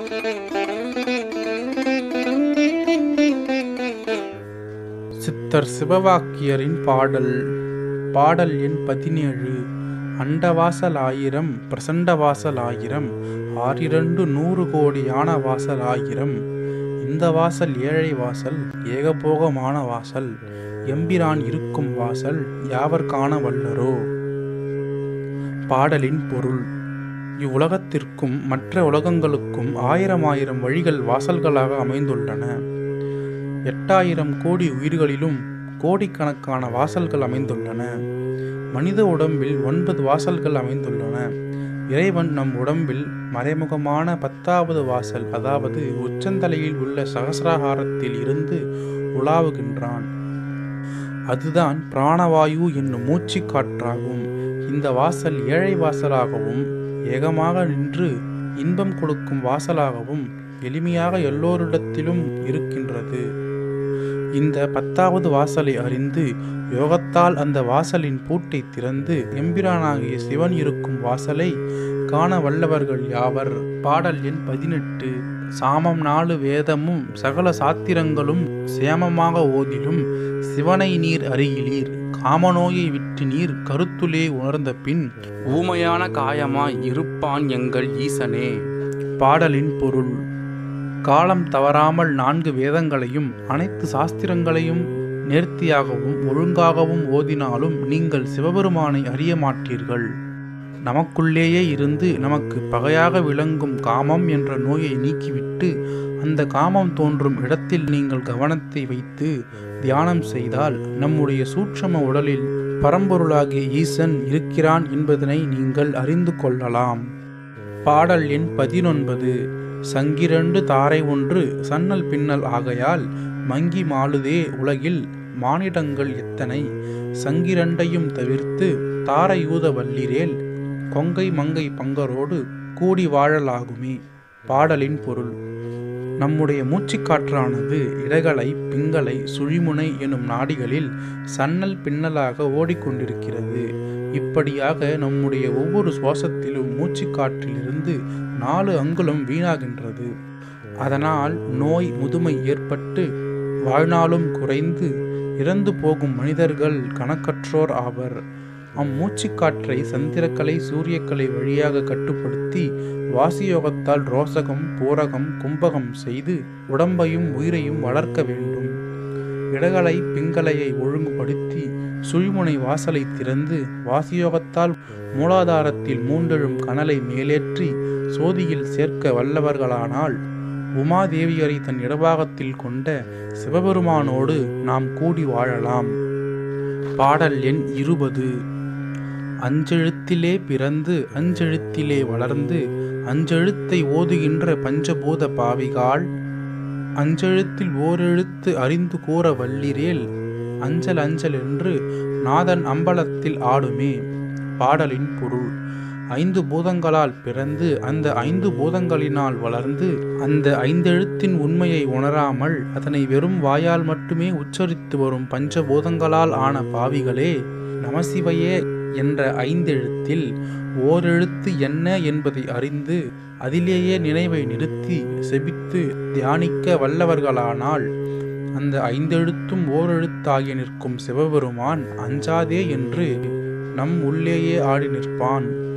சித்தர் சிவவாக்கியரின் பாடல் பாடல் எண் பதினேழு அண்டவாசல் ஆயிரம் பிரசண்டவாசல் ஆயிரம் ஆறிரண்டு நூறு கோடி யான வாசல் ஆயிரம் இந்த வாசல் ஏழை வாசல் ஏகபோகமான வாசல் எம்பிரான் இருக்கும் வாசல் யாவர் காண வல்லரோ பாடலின் பொருள் இவ்வுலகத்திற்கும் மற்ற உலகங்களுக்கும் ஆயிரம் ஆயிரம் வழிகள் வாசல்களாக அமைந்துள்ளன எட்டாயிரம் கோடி உயிர்களிலும் கோடிக்கணக்கான வாசல்கள் அமைந்துள்ளன மனித உடம்பில் ஒன்பது வாசல்கள் அமைந்துள்ளன இறைவன் நம் உடம்பில் மறைமுகமான பத்தாவது வாசல் அதாவது உச்சந்தலையில் உள்ள சகசிராகாரத்தில் இருந்து உலாவுகின்றான் அதுதான் பிராணவாயு என்னும் மூச்சு காற்றாகும் இந்த வாசல் ஏழை வாசலாகவும் ஏகமாக நின்று இன்பம் கொடுக்கும் வாசலாகவும் எளிமையாக எல்லோரிடத்திலும் இருக்கின்றது இந்த பத்தாவது வாசலை அறிந்து யோகத்தால் அந்த வாசலின் பூட்டை திறந்து எம்பிரானாகிய சிவன் இருக்கும் வாசலை காண வல்லவர்கள் யாவர் பாடல் எண் பதினெட்டு சாமம் நாலு வேதமும் சகல சாத்திரங்களும் சேமமாக ஓதிலும் சிவனை நீர் அறிகிலீர் காமநோயை விட்டு நீர் கருத்துலே உணர்ந்த பின் ஊமையான காயமாய் இருப்பான் எங்கள் ஈசனே பாடலின் பொருள் காலம் தவறாமல் நான்கு வேதங்களையும் அனைத்து சாஸ்திரங்களையும் நேர்த்தியாகவும் ஒழுங்காகவும் ஓதினாலும் நீங்கள் சிவபெருமானை அறிய மாட்டீர்கள் நமக்குள்ளேயே இருந்து நமக்கு பகையாக விளங்கும் காமம் என்ற நோயை நீக்கிவிட்டு அந்த காமம் தோன்றும் இடத்தில் நீங்கள் கவனத்தை வைத்து தியானம் செய்தால் நம்முடைய சூட்சம உடலில் பரம்பொருளாகிய ஈசன் இருக்கிறான் என்பதனை நீங்கள் அறிந்து கொள்ளலாம் பாடல் எண் பதினொன்பது சங்கிரண்டு தாரை ஒன்று சன்னல் பின்னல் ஆகையால் மங்கி மாளுதே உலகில் மானிடங்கள் எத்தனை சங்கிரண்டையும் தவிர்த்து தாரையூத வல்லிரேல் கொங்கை மங்கை பங்கரோடு கூடி வாழலாகுமே பாடலின் பொருள் நம்முடைய மூச்சுக்காற்றானது இடகலை பிங்களை சுழிமுனை எனும் நாடிகளில் சன்னல் பின்னலாக ஓடிக்கொண்டிருக்கிறது இப்படியாக நம்முடைய ஒவ்வொரு சுவாசத்திலும் மூச்சுக்காற்றிலிருந்து நாலு அங்குலம் வீணாகின்றது அதனால் நோய் முதுமை ஏற்பட்டு வாழ்நாளும் குறைந்து இறந்து போகும் மனிதர்கள் கணக்கற்றோர் ஆவர் அம்மூச்சுக்காற்றை சந்திரக்கலை சூரியக்கலை வழியாக கட்டுப்படுத்தி வாசியோகத்தால் ரோசகம் பூரகம் கும்பகம் செய்து உடம்பையும் உயிரையும் வளர்க்க வேண்டும் இடகலை பிங்கலையை ஒழுங்குபடுத்தி சுழிமுனை வாசலை திறந்து வாசியோகத்தால் மூலாதாரத்தில் மூண்டெழும் கனலை மேலேற்றி சோதியில் சேர்க்க வல்லவர்களானால் உமாதேவியரை தன் இடபாகத்தில் கொண்ட சிவபெருமானோடு நாம் கூடி வாழலாம் பாடல் எண் இருபது அஞ்செழுத்திலே பிறந்து அஞ்செழுத்திலே வளர்ந்து அஞ்செழுத்தை ஓதுகின்ற பஞ்சபூத பாவிகாள் அஞ்செழுத்தில் ஓரெழுத்து அறிந்து கூற வல்லிரேல் அஞ்சல் அஞ்சல் என்று நாதன் அம்பலத்தில் ஆடுமே பாடலின் பொருள் ஐந்து பூதங்களால் பிறந்து அந்த ஐந்து பூதங்களினால் வளர்ந்து அந்த ஐந்தெழுத்தின் உண்மையை உணராமல் அதனை வெறும் வாயால் மட்டுமே உச்சரித்து வரும் பஞ்சபூதங்களால் ஆன பாவிகளே நமசிவையே என்ற ஐந்தெழுத்தில் ஓரெழுத்து என்ன என்பதை அறிந்து அதிலேயே நினைவை நிறுத்தி செபித்து தியானிக்க வல்லவர்களானால் அந்த ஐந்தெழுத்தும் ஓரெழுத்தாகி நிற்கும் சிவபெருமான் அஞ்சாதே என்று நம் உள்ளேயே ஆடி நிற்பான்